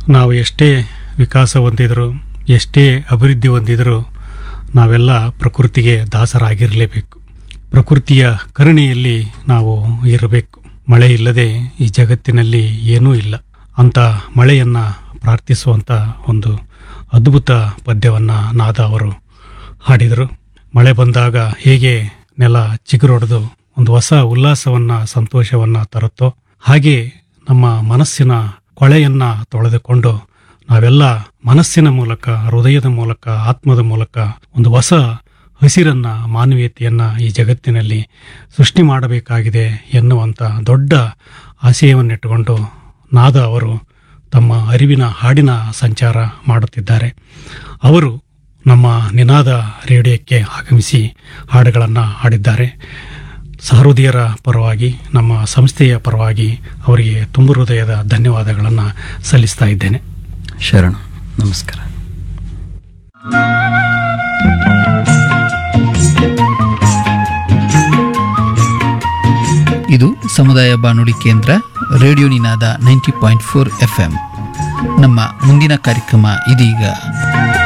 ನಾವು ಎಷ್ಟೇ ವಿಕಾಸ ಹೊಂದಿದ್ರು ಎಷ್ಟೇ ಅಭಿವೃದ್ಧಿ ಹೊಂದಿದ್ರು ನಾವೆಲ್ಲ ಪ್ರಕೃತಿಗೆ ದಾಸರಾಗಿರಲೇಬೇಕು ಪ್ರಕೃತಿಯ ಕರುಣೆಯಲ್ಲಿ ನಾವು ಇರಬೇಕು ಮಳೆ ಇಲ್ಲದೆ ಈ ಜಗತ್ತಿನಲ್ಲಿ ಏನೂ ಇಲ್ಲ ಅಂತ ಮಳೆಯನ್ನ ಪ್ರಾರ್ಥಿಸುವಂತ ಒಂದು ಅದ್ಭುತ ಪದ್ಯವನ್ನ ನಾದ ಅವರು ಹಾಡಿದರು ಮಳೆ ಬಂದಾಗ ಹೇಗೆ ನೆಲ ಚಿಗುರೊಡೆದು ಒಂದು ಹೊಸ ಉಲ್ಲಾಸವನ್ನ ಸಂತೋಷವನ್ನ ತರುತ್ತೋ ಹಾಗೆ ನಮ್ಮ ಮನಸ್ಸಿನ ಕೊಳೆಯನ್ನ ತೊಳೆದುಕೊಂಡು ನಾವೆಲ್ಲ ಮನಸ್ಸಿನ ಮೂಲಕ ಹೃದಯದ ಮೂಲಕ ಆತ್ಮದ ಮೂಲಕ ಒಂದು ಹೊಸ ಹಸಿರನ್ನ ಮಾನವೀಯತೆಯನ್ನ ಈ ಜಗತ್ತಿನಲ್ಲಿ ಸೃಷ್ಟಿ ಮಾಡಬೇಕಾಗಿದೆ ಎನ್ನುವಂತ ದೊಡ್ಡ ಆಶಯವನ್ನಿಟ್ಟುಕೊಂಡು ನಾದ ಅವರು ತಮ್ಮ ಅರಿವಿನ ಹಾಡಿನ ಸಂಚಾರ ಮಾಡುತ್ತಿದ್ದಾರೆ ಅವರು ನಮ್ಮ ನಿನಾದ ರೇಡಿಯೋಕ್ಕೆ ಆಗಮಿಸಿ ಹಾಡುಗಳನ್ನು ಹಾಡಿದ್ದಾರೆ ಸಹೃದಯರ ಪರವಾಗಿ ನಮ್ಮ ಸಂಸ್ಥೆಯ ಪರವಾಗಿ ಅವರಿಗೆ ತುಂಬ ಹೃದಯದ ಧನ್ಯವಾದಗಳನ್ನು ಸಲ್ಲಿಸ್ತಾ ಇದ್ದೇನೆ ಶರಣ ನಮಸ್ಕಾರ ಇದು ಸಮುದಾಯ ಬಾನುಲಿ ಕೇಂದ್ರ radio Ninada ninety point four F ನಮ್ಮ ಮುಂದಿನ ಕಾರ್ಯಕ್ರಮ ಇದೀಗ